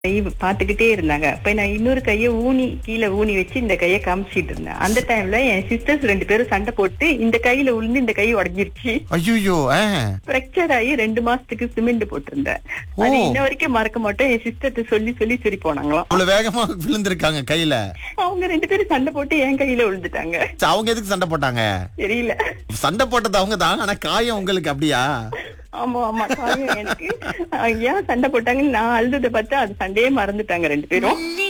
கை பாத்துக்கிட்டே இருந்தாங்க அப்ப நான் இன்னொரு கைய ஊனி கீழே ஊனி வச்சு இந்த கைய காமிச்சிட்டு இருந்தேன் அந்த டைம்ல என் சிஸ்டர்ஸ் ரெண்டு பேரும் சண்டை போட்டு இந்த கையில விழுந்து இந்த கை உடஞ்சிருச்சு ஐயோ ஃப்ராக்சர் ஆகி ரெண்டு மாசத்துக்கு சிமெண்ட் போட்டிருந்தேன் அது ஓ. இன்ன வரைக்கும் மறக்க மாட்டோம் என் சிஸ்டர்ட்ட சொல்லி சொல்லி சரி போனாங்களாம் அவ்வளவு வேகமா விழுந்திருக்காங்க கையில அவங்க ரெண்டு பேரும் சண்டை போட்டு என் கையில விழுந்துட்டாங்க சரி, அவங்க எதுக்கு சண்டை போட்டாங்க தெரியல சண்டை போட்டது அவங்க தான் ஆனா காயம் உங்களுக்கு அப்படியா ஆமா ஆமா காயம் எனக்கு அஹ் ஏன் சண்டை போட்டாங்கன்னு நான் அழுததை பார்த்து அது சண்டையே மறந்துட்டாங்க ரெண்டு பேரும் மல்லி